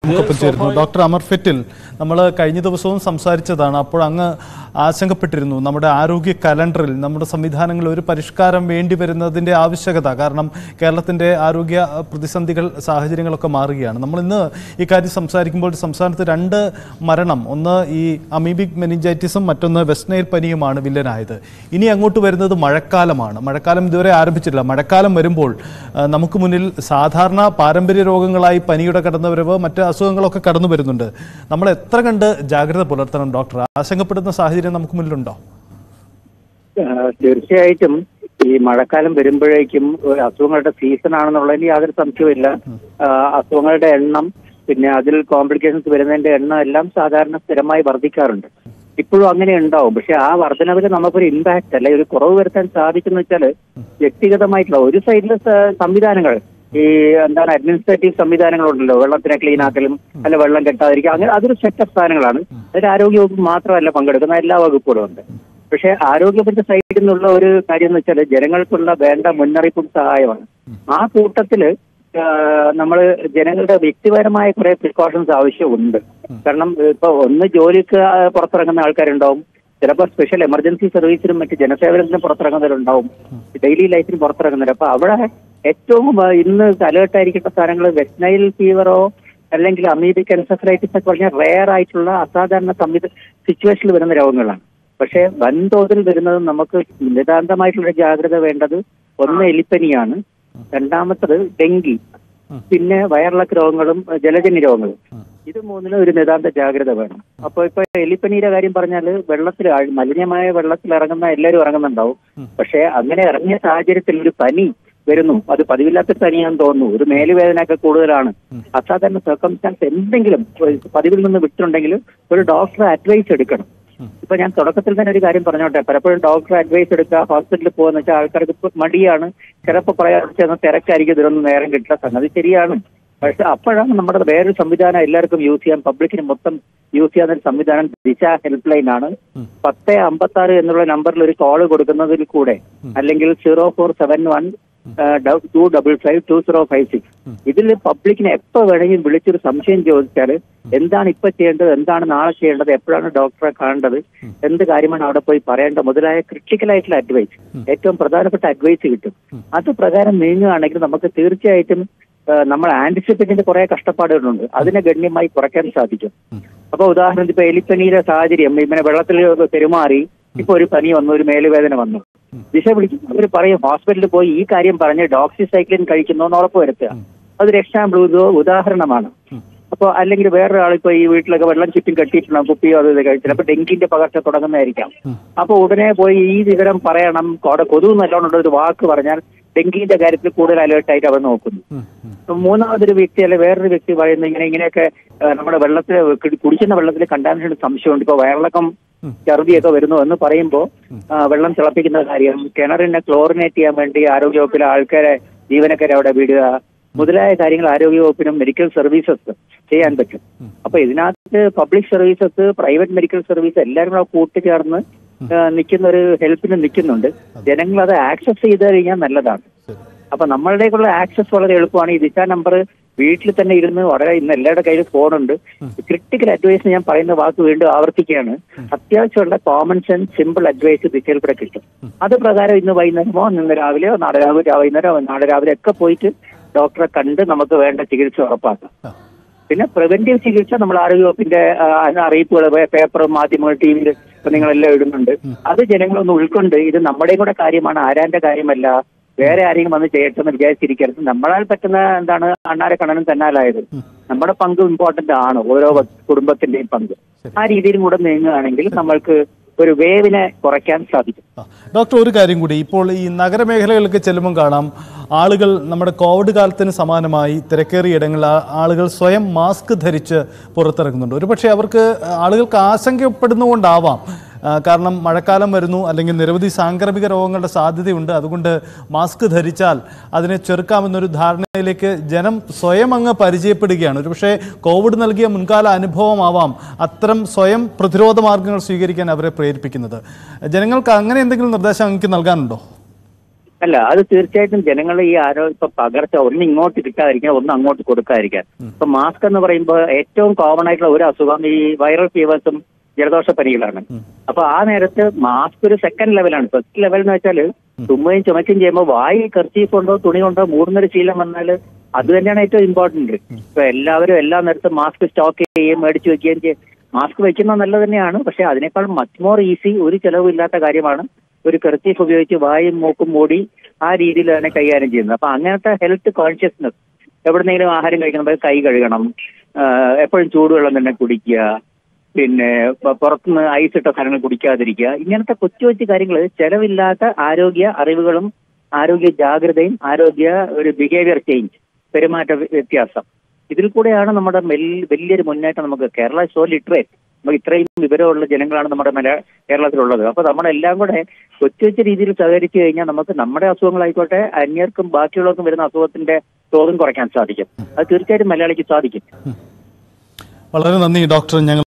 നമുക്കൊപ്പം ചേരുന്നു ഡോക്ടർ അമർ ഫെറ്റിൽ നമ്മൾ കഴിഞ്ഞ ദിവസവും സംസാരിച്ചതാണ് അപ്പോൾ അങ്ങ് ആശങ്കപ്പെട്ടിരുന്നു നമ്മുടെ ആരോഗ്യ കലണ്ടറിൽ നമ്മുടെ സംവിധാനങ്ങളിൽ ഒരു പരിഷ്കാരം വേണ്ടി വരുന്നതിൻ്റെ ആവശ്യകത കാരണം കേരളത്തിൻ്റെ ആരോഗ്യ അഹ്, പ്രതിസന്ധികൾ സാഹചര്യങ്ങളൊക്കെ മാറുകയാണ് നമ്മൾ ഇന്ന് ഈ കാര്യം സംസാരിക്കുമ്പോൾ സംസ്ഥാനത്ത് രണ്ട് മരണം ഒന്ന് ഈ അമീബിക് മെനിഞ്ചൈറ്റിസും മറ്റൊന്ന് വെസ്റ്റ് നൈൽ പനിയുമാണ് വില്ലനായത് ഇനി അങ്ങോട്ട് വരുന്നത് മഴക്കാലമാണ് മഴക്കാലം ഇതുവരെ ആരംഭിച്ചിട്ടില്ല മഴക്കാലം വരുമ്പോൾ ആ, നമുക്ക് മുന്നിൽ സാധാരണ പാരമ്പര്യ രോഗങ്ങളായി പനിയുടെ കടന്നുവരവ് മറ്റ് അസുഖങ്ങളൊക്കെ കടന്നു വരുന്നുണ്ട് നമ്മൾ എത്ര കണ്ട് ജാഗ്രത പുലർത്തണം ഡോക്ടർ ആശങ്കപ്പെടുന്ന സാഹചര്യം നമുക്ക് മുന്നിലുണ്ടോ ആഹ് തീർച്ചയായിട്ടും ഈ മഴക്കാലം വരുമ്പോഴേക്കും ഒരു അസുഖങ്ങളുടെ സീസൺ ആണെന്നുള്ളതിന് യാതൊരു സംശയവുമില്ല ആഹ് അസുഖങ്ങളുടെ എണ്ണം പിന്നെ അതിൽ കോംപ്ലിക്കേഷൻസ് വരുന്നതിന്റെ എണ്ണം എല്ലാം സാധാരണ സ്ഥിരമായി വർദ്ധിക്കാറുണ്ട് ഇപ്പോഴും അങ്ങനെ ഉണ്ടാവും പക്ഷെ ആ വർധനവിൽ നമുക്കൊരു ഇമ്പാക്ട് അല്ലെ ഒരു കുറവ് വരുത്താൻ സാധിക്കുന്ന വെച്ചാൽ വ്യക്തിഗതമായിട്ടുള്ള ഒരു സൈഡിലെ സംവിധാനങ്ങൾ ഈ എന്താണ് അഡ്മിനിസ്ട്രേറ്റീവ് സംവിധാനങ്ങളുണ്ടല്ലോ വെള്ളത്തിനെ ക്ലീൻ ആക്കലും അല്ല വെള്ളം കെട്ടാതിരിക്കുക അങ്ങനെ അതൊരു സെറ്റ് ഓഫ് സാധനങ്ങളാണ് അതിൽ ആരോഗ്യവകുപ്പ് മാത്രമല്ല പങ്കെടുക്കുന്ന എല്ലാ വകുപ്പുകളും ഉണ്ട് പക്ഷെ ആരോഗ്യത്തിന്റെ സൈഡിൽ നിന്നുള്ള ഒരു കാര്യം എന്ന് വെച്ചാൽ ജനങ്ങൾക്കുള്ള വേണ്ട മുന്നറിയിപ്പും സഹായമാണ് ആ കൂട്ടത്തില് നമ്മൾ ജനങ്ങളുടെ വ്യക്തിപരമായ കുറെ പ്രിക്കോഷൻസ് ആവശ്യമുണ്ട് കാരണം ഇപ്പൊ ഒന്ന് ജോലിക്ക് ആ, പുറത്തിറങ്ങുന്ന ആൾക്കാരുണ്ടാവും ചിലപ്പോൾ സ്പെഷ്യൽ എമർജൻസി സർവീസിനും മറ്റ് ജനസേവനത്തിനും പുറത്തിറങ്ങുന്നവരുണ്ടാവും ഡെയിലി ലൈഫിന് പുറത്തിറങ്ങുന്നവർ അപ്പൊ അവിടെ ഏറ്റവും ആ, ഇന്ന് അലേർട്ടായിരിക്കേണ്ട സാധനങ്ങൾ വെസ്റ്റ് നൈൽ ഫീവറോ അല്ലെങ്കിൽ അമീബിക് എൻസഫലൈറ്റിസ് ഒക്കെ പറഞ്ഞാൽ റെയർ ആയിട്ടുള്ള അസാധാരണ സംവിധ സിറ്റുവേഷനിൽ വരുന്ന രോഗങ്ങളാണ് പക്ഷേ വൻതോതിൽ വരുന്നത് നമുക്ക് നിതാന്തമായിട്ടുള്ള ജാഗ്രത വേണ്ടത് ഒന്ന് എലിപ്പനിയാണ് രണ്ടാമത്തത് ഡെങ്കി പിന്നെ വയറിളക്ക രോഗങ്ങളും അഹ് ജലജന്യ രോഗങ്ങളും ഇത് മൂന്നിനും ഒരു നിതാന്ത ജാഗ്രത വേണം അപ്പോൾ ഇപ്പൊ എലിപ്പനിയുടെ കാര്യം പറഞ്ഞാൽ വെള്ളത്തിൽ ആഴ്- മലിനമായ വെള്ളത്തിൽ ഇറങ്ങുന്ന എല്ലാവരും ഇറങ്ങുന്നുണ്ടാവും പക്ഷേ അങ്ങനെ ഇറങ്ങിയ സാഹചര്യത്തിൽ ഒരു പനി വരുന്നു അത് പതിവില്ലാത്ത പനിയാന്ന് തോന്നുന്നു ഒരു മേലുവേദനയൊക്കെ കൂടുതലാണ് അസാധാരണ സർക്കംസ്റ്റാൻസ് എന്തെങ്കിലും ഒരു പതിവിൽ നിന്ന് വിട്ടുണ്ടെങ്കിൽ ഒരു ഡോക്ടറെ അഡ്വൈസ് എടുക്കണം ഇപ്പൊ ഞാൻ തുടക്കത്തിൽ തന്നെ ഒരു കാര്യം പറഞ്ഞോട്ടെ പലപ്പോഴും ഡോക്ടറെ അഡ്വൈസ് എടുക്കുക ഹോസ്പിറ്റലിൽ പോകുന്ന വെച്ചാൽ ആൾക്കാർക്ക് ഇപ്പൊ മടിയാണ് ചിലപ്പോൾ പറയാൻ ചെന്ന തിരക്കായിരിക്കും ഇതിനൊന്നും നേരം കിട്ടില്ല സംഗതി ശരിയാണ് പക്ഷെ അപ്പോഴാണ് നമ്മുടെ വേറൊരു സംവിധാനം എല്ലാവർക്കും യൂസ് ചെയ്യാൻ പബ്ലിക്കിന് മൊത്തം യൂസ് ചെയ്യാൻ ഒരു സംവിധാനം ദിശ ഹെൽപ്പ് ലൈൻ ആണ് പത്ത് അമ്പത്തി ആറ് എന്നുള്ള നമ്പറിൽ ഒരു കോൾ കൊടുക്കുന്നതിൽ കൂടെ അല്ലെങ്കിൽ zero four seven one two double five two zero five six ഇതിൽ പബ്ലിക്കിനെ എപ്പോ വേണമെങ്കിലും വിളിച്ചൊരു സംശയം ചോദിച്ചാൽ എന്താണ് ഇപ്പൊ ചെയ്യേണ്ടത് എന്താണ് നാളെ ചെയ്യേണ്ടത് എപ്പോഴാണ് ഡോക്ടറെ കാണേണ്ടത് എന്ത് കാര്യമാണ് അവിടെ പോയി പറയേണ്ടത് മുതലായ ക്രിട്ടിക്കൽ ആയിട്ടുള്ള അഡ്വൈസ് ഏറ്റവും പ്രധാനപ്പെട്ട അഡ്വൈസ് കിട്ടും അത് പ്രകാരം നീങ്ങുകയാണെങ്കിൽ നമുക്ക് തീർച്ചയായിട്ടും ആ, നമ്മൾ ആന്റിസിപ്പേറ്റിന്റെ കുറെ കഷ്ടപ്പാടുകളുണ്ട് അതിനെ ഗണ്യമായി കുറയ്ക്കാൻ സാധിക്കും അപ്പൊ ഉദാഹരണത്തിന് ഇപ്പൊ എലിപ്പനിയുടെ സാഹചര്യം ഇങ്ങനെ വെള്ളത്തിൽ പെരുമാറി ഇപ്പൊ ഒരു പനി വന്നു ഒരു മേലുവേദന വന്നു ദിശ വിളിക്കും അവർ പറയും ഹോസ്പിറ്റലിൽ പോയി ഈ കാര്യം പറഞ്ഞ് ഡോക്സിസൈക്ലിൻ കഴിക്കുന്നു എന്ന് ഉറപ്പ് വരുത്തുക അതൊരു എക്സാമ്പിൾ ഇത് ഉദാഹരണമാണ് അപ്പൊ അല്ലെങ്കിൽ വേറൊരാൾ ഇപ്പൊ ഈ വീട്ടിലൊക്കെ വെള്ളം ചുറ്റും കെട്ടിയിട്ടുണ്ടാവും കുപ്പിയോ അത് ഇത് കഴിച്ചില്ല അപ്പൊ ഡെങ്കിന്റെ പകർച്ച തുടങ്ങുന്നതായിരിക്കാം അപ്പൊ ഉടനെ പോയി ഈ വിവരം പറയണം കോട കൊതുക് നല്ലോണം ഒരു വാക്ക് പറഞ്ഞാൽ ഡെങ്കിന്റെ കാര്യത്തിൽ കൂടുതൽ അലേർട്ടായിട്ട് അവർ നോക്കുന്നു അപ്പൊ മൂന്നാമതൊരു വ്യക്തി അല്ലെ വേറൊരു വ്യക്തി പറയുന്നത് ഇങ്ങനെ ഇങ്ങനെയൊക്കെ ആ, നമ്മുടെ വെള്ളത്തിൽ കുടി- കുടിക്കുന്ന വെള്ളത്തിൽ കണ്ടാമിനേഷൻ സംശയമുണ്ട് ഇപ്പൊ വയറിളക്കം ഛർദിയൊക്കെ വരുന്നു എന്ന് പറയുമ്പോൾ വെള്ളം തിളപ്പിക്കുന്ന കാര്യം കിണറിനെ ക്ലോറിനേറ്റ് ചെയ്യാൻ വേണ്ടി ആരോഗ്യവകുപ്പിലെ ആൾക്കാരെ ജീവനക്കാരെ അവിടെ വിടുക മുതലായ കാര്യങ്ങൾ ആരോഗ്യവകുപ്പിനും മെഡിക്കൽ സർവീസസ് ചെയ്യാൻ പറ്റും അപ്പൊ ഇതിനകത്ത് public services private medical service എല്ലാവരും കൂടെ കൂട്ടിച്ചേർന്ന് നിൽക്കുന്ന ഒരു ഹെൽപ്പിന് നിൽക്കുന്നുണ്ട് ജനങ്ങൾ അത് ആക്സസ് ചെയ്ത് കഴിഞ്ഞാൽ നല്ലതാണ് അപ്പൊ നമ്മളുടേക്കുള്ള ആക്സസ് വളരെ എളുപ്പമാണ് ഈ ദിശ നമ്പർ വീട്ടിൽ തന്നെ ഇരുന്ന് വളരെ ഇന്ന് എല്ലാവരുടെ കയ്യിൽ ഫോണുണ്ട് ക്രിട്ടിക്കൽ അഡ്വൈസ് ഞാൻ പറയുന്ന വാക്ക് വീണ്ടും ആവർത്തിക്കുകയാണ് അത്യാവശ്യമുള്ള കോമൺ സെൻസ് സിമ്പിൾ അഡ്വൈസ് ദിശയിൽ കൂടെ കിട്ടും അത് പ്രകാരം ഇന്ന് വൈകുന്നേരമോ ഇന്ന് രാവിലെയോ നാളെ രാവിലെ വൈകുന്നേരമോ നാളെ രാവിലെ ഒക്കെ പോയിട്ട് ഡോക്ടറെ കണ്ട് നമുക്ക് വേണ്ട ചികിത്സ ഉറപ്പാക്കാം പിന്നെ പ്രിവെന്റീവ് ചികിത്സ നമ്മൾ ആരോഗ്യവകുപ്പിന്റെ ആ, അറിയിപ്പുകൾ പേപ്പർ മാധ്യമങ്ങൾ ടി വിയിൽ ഇപ്പൊ നിങ്ങളെല്ലാം ഇടുന്നുണ്ട് അത് ജനങ്ങളൊന്ന് ഉൾക്കൊണ്ട് ഇത് നമ്മുടെയും കൂടെ കാര്യമാണ് ആരാന്റെ കാര്യമല്ല വേറെ ആരെങ്കിലും വന്ന് ചെയ്യട്ടെ എന്ന് വിചാരിച്ചിരിക്കരുത് നമ്മളാൽ പറ്റുന്ന എന്താണ് അണ്ണാരെ കണ്ണനും തന്നാലായത് നമ്മുടെ പങ്ക് ഇമ്പോർട്ടന്റ് ആണ് ഓരോ വ- കുടുംബത്തിന്റെയും പങ്ക് ആ രീതിയിലും കൂടെ നീങ്ങുകയാണെങ്കിൽ നമ്മൾക്ക് ഒരു വേവിനെ കുറയ്ക്കാൻ സാധിക്കും ആ. ഡോക്ടർ ഒരു കാര്യം കൂടി ഇപ്പോൾ ഈ നഗരമേഖലകളിലേക്ക് ചെല്ലുമ്പോൾ കാണാം ആളുകൾ നമ്മുടെ കോവിഡ് കാലത്തിന് സമാനമായി തിരക്കേറിയ ഇടങ്ങളിൽ ആ- ആളുകൾ സ്വയം മാസ്ക് ധരിച്ച് പുറത്തിറങ്ങുന്നുണ്ട് ഒരുപക്ഷെ അവർക്ക് ആളുകൾക്ക് ആശങ്കപ്പെടുന്നുകൊണ്ടാവാം ആ, കാരണം മഴക്കാലം വരുന്നു അല്ലെങ്കിൽ നിരവധി സാംക്രമിക രോഗങ്ങളുടെ സാധ്യതയുണ്ട് അതുകൊണ്ട് മാസ്ക് ധരിച്ചാൽ അതിനെ ചെറുക്കാമെന്നൊരു ധാരണയിലേക്ക് ജനം സ്വയം അങ്ങ് പരിചയപ്പെടുകയാണ് ഒരുപക്ഷെ കോവിഡ് നൽകിയ മുൻകാല അനുഭവമാവാം അത്തരം സ്വയം പ്രതിരോധ മാർഗങ്ങൾ സ്വീകരിക്കാൻ അവരെ പ്രേരിപ്പിക്കുന്നത് ജനങ്ങൾക്ക് അങ്ങനെ എന്തെങ്കിലും നിർദ്ദേശം അങ്ങക്ക് നൽകാനുണ്ടോ അല്ല അത് തീർച്ചയായിട്ടും ജനങ്ങളെ ഈ ആരോഗ്യ ഇപ്പൊ പകർച്ച ഒന്ന് ഇങ്ങോട്ട് കിട്ടാതിരിക്കാൻ ഒന്ന് അങ്ങോട്ട് കൊടുക്കാതിരിക്കാൻ ഇപ്പൊ മാസ്ക് എന്ന് പറയുമ്പോൾ ഏറ്റവും കോമൺ ആയിട്ടുള്ള ഒരു അസുഖം ഈ വൈറൽ ഫീവേഴ്സും ജലദോഷ പനികളാണ് അപ്പൊ ആ നേരത്ത് മാസ്ക് ഒരു സെക്കൻഡ് ലെവലാണ് ഫസ്റ്റ് ലെവൽ എന്ന് വെച്ചാൽ തുമ്മുകയും ചുമക്കുകയും ചെയ്യുമ്പോൾ വായി കർച്ചീഫ് കൊണ്ടോ തുണി കൊണ്ടോ മൂടുന്നൊരു ശീലം വന്നാൽ അത് തന്നെയാണ് ഏറ്റവും ഇമ്പോർട്ടന്റ് ഇപ്പൊ എല്ലാവരും എല്ലാ നേരത്തും മാസ്ക് സ്റ്റോക്ക് ചെയ്യുകയും മേടിച്ചു വെക്കുകയും ചെയ്യും മാസ്ക് വെക്കുന്നത് നല്ലത് തന്നെയാണ് പക്ഷെ അതിനേക്കാൾ മച്ച് മോർ ഈസി ഒരു ചെലവില്ലാത്ത കാര്യമാണ് ഒരു കർച്ചീഫ് ഉപയോഗിച്ച് വായും മൂക്കും മൂടി ആ രീതിയിൽ തന്നെ കൈകാര്യം ചെയ്യുന്നത് അപ്പൊ അങ്ങനത്തെ ഹെൽത്ത് കോൺഷ്യസ്നെസ് എവിടെന്നെങ്കിലും ആഹാരം കഴിക്കുമ്പോൾ കൈ കഴുകണം ആഹ് എപ്പോഴും ചൂടുവെള്ളം തന്നെ കുടിക്കുക പിന്നെ പ- പുറത്തുനിന്ന് ഐസ് ഇട്ട സാധനങ്ങൾ കുടിക്കാതിരിക്കുക ഇങ്ങനത്തെ കൊച്ചു കൊച്ചു കാര്യങ്ങൾ ചെലവില്ലാത്ത ആരോഗ്യ അറിവുകളും ആരോഗ്യ ജാഗ്രതയും ആരോഗ്യ ഒരു ബിഹേവിയർ ചേഞ്ച് പെരുമാറ്റ വ്യ- വ്യത്യാസം ഇതിൽ കൂടെയാണ് നമ്മുടെ മെൽ- വലിയൊരു മുന്നേറ്റം നമുക്ക് കേരള സോ ലിറ്ററേറ്റ് നമുക്ക് ഇത്രയും വിവരമുള്ള ജനങ്ങളാണ് നമ്മുടെ മല കേരളത്തിലുള്ളത് അപ്പൊ നമ്മളെല്ലാം കൂടെ കൊച്ചു കൊച്ചു രീതിയിൽ സഹകരിച്ചു കഴിഞ്ഞാൽ നമുക്ക് നമ്മുടെ അസുഖങ്ങളായിക്കോട്ടെ അന്യർക്കും ബാക്കിയുള്ളവർക്കും വരുന്ന അസുഖത്തിന്റെ തോതും കുറയ്ക്കാൻ സാധിക്കും അത് തീർച്ചയായിട്ടും മലയാളിക്ക് സാധിക്കും വളരെ നന്ദി ഡോക്ടർ ഞങ്ങൾ